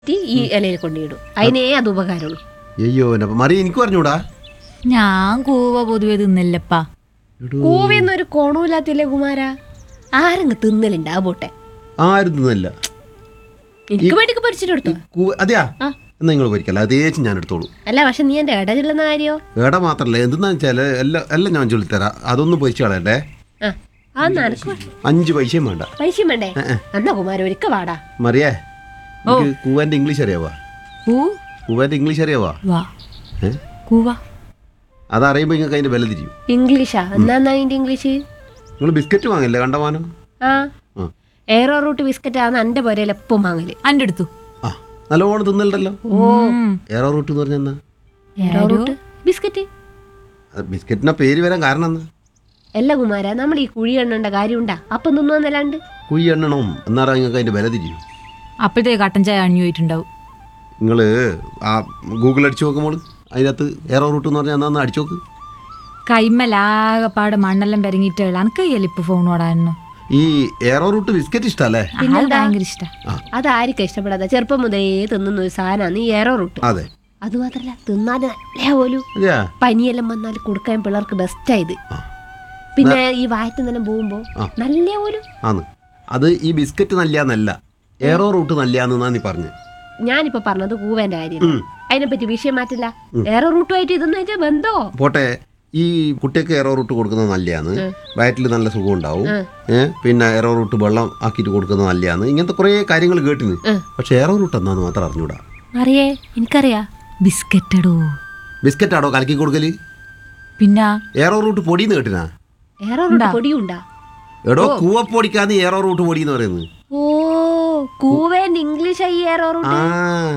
ഈ ഇലയിൽ കൊണ്ടിടും അതിനേ അത് ഉപകാരമുള്ളൂ അയ്യോ അപ്പൊ മറി എനിക്ക് പറഞ്ഞൂടാ ഞാൻ കൂവ പൊതുവെ തിന്നില്ലപ്പാ കൂവിന്നൊരു കോണമില്ലാത്തില്ലേ കുമാര ആരെങ്ങ് തിന്നലുണ്ട് ആ പോട്ടെ ആരും തിന്നില്ല എനിക്ക് വേണ്ടിക്ക് പഠിച്ചിട്ട് കൊടുത്തു കൂ- അതെയാ ആ. എന്നാ നിങ്ങൾ പൊരിക്കല്ല അതേച്ച് ഞാൻ എടുത്തോളൂ അല്ല പക്ഷെ നീ എന്റെ ഇട ചെല്ലുന്ന കാര്യോ ഏടാ മാത്രല്ല എന്തെന്നാ വെച്ചാല് എല്ലാം എല്ലാം ഞാൻ ചൊല്ലിത്തരാം അതൊന്നും പൊരിച്ചു കളയണ്ടേ ആ ആ നനക്ക് അഞ്ച് പൈസയും വേണ്ട പൈസ വേണ്ടേ എന്നാ കുമാര ഒരിക്ക വാടാ മറിയേ എനിക്ക് കൂവാന്റെ ഇംഗ്ലീഷ് അറിയാവാ ഊ കൂവാന്റെ ഇംഗ്ലീഷ് അറിയാവാ വാ ഏ കൂവ അതറിയുമ്പോൾ നിങ്ങൾക്ക് അതിന്റെ വില തിരിയും ഇംഗ്ലീഷാ എന്നാ എന്നാ അതിന്റെ ഇംഗ്ലീഷ് നിങ്ങൾ ബിസ്ക്കറ്റ് വാങ്ങില്ലേ കണ്ടമാനം ആ ആ എയറോ റൂട്ട് ബിസ്ക്കറ്റ് ആണ് എന്റെ പുരയിൽ എപ്പം വാങ്ങല് അൻ്റെ അടുത്തു ആ നല്ലോണം തിന്നലുണ്ടല്ലോ ഉം. ഏറോ റൂട്ട് എന്ന് പറഞ്ഞാൽ എന്നാ എയറോ റൂട്ട് ബിസ്ക്കറ്റ് അത് ബിസ്ക്കറ്റിന്റെ പേര് വരാൻ കാരണം എന്നാ അല്ല കുമാര നമ്മൾ ഈ കുഴി എണ്ണേണ്ട കാര്യമുണ്ടാ അപ്പം തിന്നുവന്നല്ലാണ്ട് കുഴി എണ്ണണം എന്നാറാ നിങ്ങൾക്ക് അതിന്റെ വില തിരിയും അപ്പോഴത്തേക്ക് കട്ടൻ ചായ അണിഞ്ഞു പോയിട്ടുണ്ടാവും നിങ്ങൾ ആ ഗൂഗിൾ അടിച്ചു നോക്കുമ്പോൾ അതിനകത്ത് ഏറോ റൂട്ട് എന്ന് പറഞ്ഞാൽ എന്നാ അടിച്ചു നോക്ക് കൈമലാകപ്പാട് മണ്ണെല്ലാം പെരങ്ങിയിട്ട് അനക്ക് എലിപ്പ് ഫോൺ ഓടാനോ ഈ ഏറോ റൂട്ട് ബിസ്ക്കറ്റ് ഇഷ്ടല്ലേ അത് ഭയങ്കര ഇഷ്ട അതായിരിക്കും ഇഷ്ടപ്പെടാതെ ചെറുപ്പം മുതലേ തിന്നുന്ന ഒരു സാധനമാണ് ഈ എയറോ റൂട്ട് അതെ അത് മാത്രല്ല തിന്നാൻ നല്ല പോലും അതെയാ പനിയെല്ലാം വന്നാൽ കൊടുക്കാൻ പിള്ളേർക്ക് ബെസ്റ്റ് ആയത് പിന്നെ ഈ വായത്തിൽ തന്നെ പോകുമ്പോ നല്ല പോലും ആന്ന് അത് ഈ ബിസ്ക്കറ്റ് നല്ലന്നല്ല ഏറോ റൂട്ട് നല്ലയാന്നാ നീ പറഞ്ഞു ഞാനിപ്പോ പറഞ്ഞത് കൂവേന്റെ കാര്യം അതിനെപ്പറ്റി വിഷയം മാറ്റില്ല എയറോ റൂട്ടുമായിട്ട് ഇതൊന്നും ബന്ധോ പോട്ടെ ഈ കുട്ടിയൊക്കെ എറോ റൂട്ട് കൊടുക്കുന്നത് നല്ലതാണ് വയറ്റിൽ നല്ല സുഖം ഉണ്ടാവും ഏ പിന്നെ എറോ റൂട്ട് വെള്ളം ആക്കിയിട്ട് കൊടുക്കുന്നത് നല്ലതാണ് ഇങ്ങനത്തെ കുറേ കാര്യങ്ങൾ കേട്ടിന് പക്ഷെ എറോ റൂട്ട് എന്നാന്ന് മാത്രം അറിഞ്ഞൂടാ അറിയേ എനിക്കറിയാ ബിസ്ക്കറ്റടോ ബിസ്ക്കറ്റ് ആടോ കലക്കി കൊടുക്കല് പിന്നെ ഏറോ റൂട്ട് പൊടിന്ന് കേട്ടിനാ എയറോ റൂട്ട് പൊടിയുണ്ടാ എടോ കൂവപ്പൊടിക്കാന്ന് ഏറോ റൂട്ട് പൊടി എന്ന് പറയുന്നത് ഓ കൂവേന്റെ ഇംഗ്ലീഷ് ഈ എയറോ റൂട്ട് ആ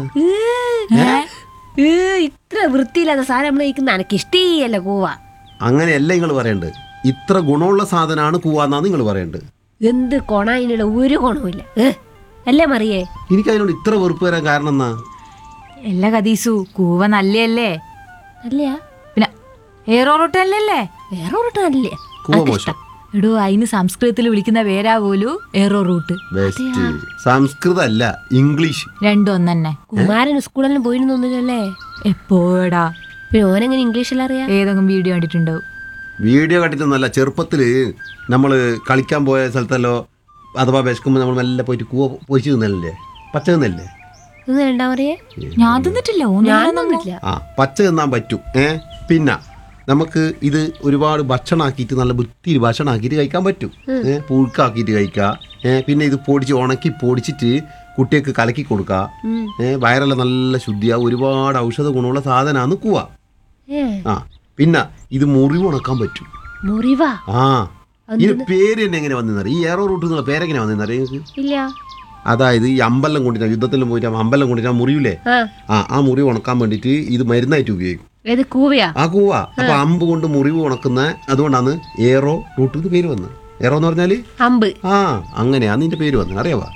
ഏ, ഇത്ര വൃത്തിയില്ലാത്ത സാധനം നമ്മൾ കഴിക്കുന്ന എനിക്ക് ഇഷ്ടീയല്ല കൂവ അങ്ങനെയല്ല നിങ്ങൾ പറയണ്ട് ഇത്ര ഗുണമുള്ള സാധനമാണ് കൂവാന്നാണ് നിങ്ങൾ പറയണ്ട് എന്ത് കൊണ അതിനുള്ള ഒരു ഗുണവുമില്ല ഏ, അല്ലേ മറിയേ എനിക്ക് അതിനോട് ഇത്ര വെറുപ്പ് വരാൻ കാരണം എന്നാ എല്ലാ കതീസു കൂവ നല്ലയല്ലേ അല്ലയാ പിന്നെ ഏറോ റോട്ട് അല്ലല്ലേ വേറെ റൂട്ട് നല്ലേ കൂവ മോശം എടോ അതിന് സംസ്കൃതത്തിൽ വിളിക്കുന്ന പേരാ പോലു ഏറോ റൂട്ട് ബെസ്റ്റ് സംസ്കൃതം അല്ല ഇംഗ്ലീഷ് രണ്ടും ഒന്നെ കുമാരൻ സ്കൂളിലും പോയിരുന്നൊന്നുമില്ലല്ലേ എപ്പോഴാ പിന്നെ ഓനെങ്ങനെ ഇംഗ്ലീഷിൽ അറിയാ ഏതെങ്കിലും വീഡിയോ കണ്ടിട്ടുണ്ടാവും വീഡിയോ കണ്ടിട്ടൊന്നല്ല ചെറുപ്പത്തിൽ നമ്മൾ കളിക്കാൻ പോയ സ്ഥലത്തല്ലോ അഥവാ വിശക്കുമ്പോൾ നമ്മൾ മെല്ലെ പോയിട്ട് കൂവ പൊരിച്ചു തിന്നല്ലേ പച്ച തിന്നല്ലേ ഇത് രണ്ടാ മറിയേ ഞാൻ തിന്നിട്ടില്ല ഓന് ഞാൻ തന്നില്ല ആ പച്ച തിന്നാൻ പറ്റും ഏ പിന്നെ നമുക്ക് ഇത് ഒരുപാട് ഭക്ഷണമാക്കിയിട്ട് നല്ല വൃത്തിയിൽ ഭക്ഷണമാക്കിയിട്ട് കഴിക്കാൻ പറ്റും ഏ പുഴുക്കാക്കിയിട്ട് കഴിക്കുക ഏ പിന്നെ ഇത് പൊടിച്ച് ഉണക്കി പൊടിച്ചിട്ട് കുട്ടികൾക്ക് കലക്കി കൊടുക്കുക ഏ വയറെല്ലാം നല്ല ശുദ്ധിയാവും ഒരുപാട് ഔഷധ ഗുണമുള്ള സാധനമാണ് കൂവ ഏ ആ പിന്നെ ഇത് മുറിവ് ഉണക്കാൻ പറ്റും മുറിവാ ആ ഇതിന് പേര് തന്നെ എങ്ങനെ വന്നെന്നറിയാം ഈ ഏറോ റൂട്ട് എന്നുള്ള പേരെങ്ങനെ വന്നെന്നറിയാം നിങ്ങൾക്ക് ഇല്ല അതായത് ഈ അമ്പലം കൊണ്ടിട്ട് യുദ്ധത്തിലും പോയിട്ട് ആ അമ്പലം കൊണ്ടിട്ട് ആ മുറിവില്ലേ ആ ആ ആ മുറിവ് ഉണക്കാൻ വേണ്ടിയിട്ട് ഇത് മരുന്നായിട്ട് ഉപയോഗിക്കും ഏത് കൂവയാ ആ കൂവ അപ്പൊ അമ്പ് കൊണ്ട് മുറിവ് ഉണക്കുന്ന അതുകൊണ്ടാണ് ഏറോ റൂട്ട് ഇത് പേര് വന്നത് ഏറോ എന്ന് പറഞ്ഞാല് അമ്പ് ആ അങ്ങനെയാ നിന്റെ പേര് വന്നത് അറിയാവാ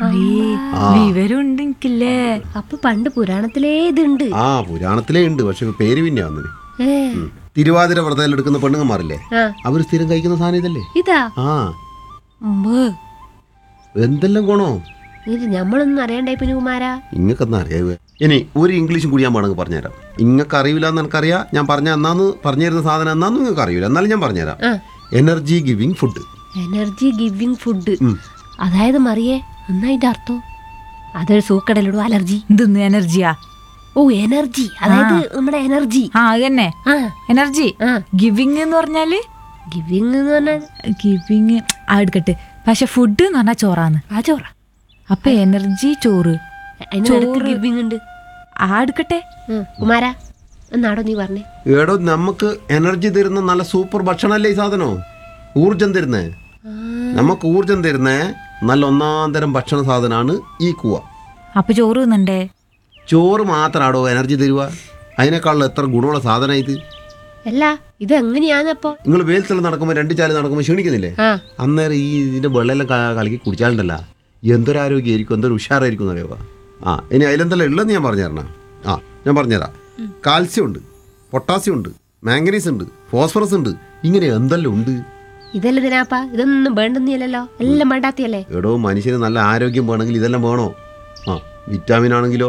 വിവരം ഉണ്ട് എനിക്കില്ലേ അപ്പൊ പണ്ട് പുരാണത്തിലേ ഇതുണ്ട് ആ പുരാണത്തിലേ ഉണ്ട് പക്ഷെ പേര് പിന്നെ വന്നത് ഏ തിരുവാതിര വ്രതം എടുക്കുന്ന പെണ്ണുങ്ങന്മാരില്ലേ ആ അവർ സ്ഥിരം കഴിക്കുന്ന സാധനം ഇതല്ലേ ഇതാ ആ അമ്പ് എന്തെല്ലാം ഗുണോ ഇത് ഞമ്മളൊന്നും അറിയണ്ടായി പിന്നെ കുമാരാ ഇങ്ങക്കൊന്നും അറിയാവേ ഇനി ഒരു ഇംഗ്ലീഷും കൂടി ഞാൻ വേണമെങ്കിൽ പറഞ്ഞുതരാം ഇങ്ങക്ക് അറിയില്ല എന്ന് എനിക്കറിയാം ഞാൻ പറഞ്ഞ എന്നാന്ന് പറഞ്ഞു തരുന്ന സാധനം എന്നാന്ന് നിങ്ങൾക്ക് അറിയില്ല എന്നാലും ഞാൻ പറഞ്ഞുതരാം ആ energy giving food energy giving food അതായത് മറിയേ എന്നാ ഇതിന്റെ അർത്ഥം അതൊരു സൂക്കടലിടും അലർജി ഇതൊന്ന് എനർജിയാ ഓ എനർജി അതായത് നമ്മുടെ എനർജി ആ അത് തന്നെ ആ എനർജി ആ ഗിവിങ് എന്ന് പറഞ്ഞാല് ഗിവിങ് എന്ന് പറഞ്ഞാൽ ഗിവിങ് ആ എടുക്കട്ടെ പക്ഷെ ഫുഡ് എന്ന് പറഞ്ഞാൽ ചോറാന്ന് ആ ചോറ അപ്പൊ എനർജി ചോറ് അതിനിടക്ക് ഗിവിങ് ഉണ്ട് ആ എടുക്കട്ടെ ഉം. കുമാരാ എന്നാടോ നീ പറഞ്ഞേ ഏടോ നമുക്ക് എനർജി തരുന്ന നല്ല സൂപ്പർ ഭക്ഷണമല്ലേ ഈ സാധനം ഊർജം തരുന്നേ നമുക്ക് ഊർജം തരുന്നേ നല്ല ഒന്നാം തരം ഭക്ഷണ സാധനമാണ് ഈ കൂവ അപ്പൊ ചോറ് തിന്നണ്ടേ ചോറ് മാത്രമാടോ എനർജി തരുക അതിനേക്കാളും എത്ര ഗുണമുള്ള സാധനം ഇത് അല്ല ഇത് എങ്ങനെയാന്നപ്പോ നിങ്ങൾ വെയിലത്തെല്ലാം നടക്കുമ്പോൾ രണ്ട് ചാല് നടക്കുമ്പോൾ ക്ഷീണിക്കുന്നില്ലേ ആ അന്നേരം ഈ ഇതിന്റെ വെള്ളമെല്ലാം ക- കലക്കി കുടിച്ചാലുണ്ടല്ല എന്തൊരു ആരോഗ്യമായിരിക്കും എന്തൊരു ഉഷാറായിരിക്കും എന്നറിയുക ആ ഇനി അതിലെന്തെല്ലാം ഉള്ളതെന്ന് ഞാൻ പറഞ്ഞു തരണം ആ ഞാൻ പറഞ്ഞുതരാം കാൽസ്യം ഉണ്ട് പൊട്ടാസ്യം ഉണ്ട് മാംഗനീസ് ഉണ്ട് ഫോസ്ഫറസ് ഉണ്ട് ഇങ്ങനെ എന്തെല്ലാം ഉണ്ട് ഇതല്ല ഇതിനാപ്പാ ഇതൊന്നും വേണ്ടുന്നില്ലല്ലോ എല്ലാം വേണ്ടാത്തിയല്ലേ എടോ മനുഷ്യന് നല്ല ആരോഗ്യം വേണമെങ്കിൽ ഇതെല്ലാം വേണോ ആ വിറ്റാമിൻ ആണെങ്കിലോ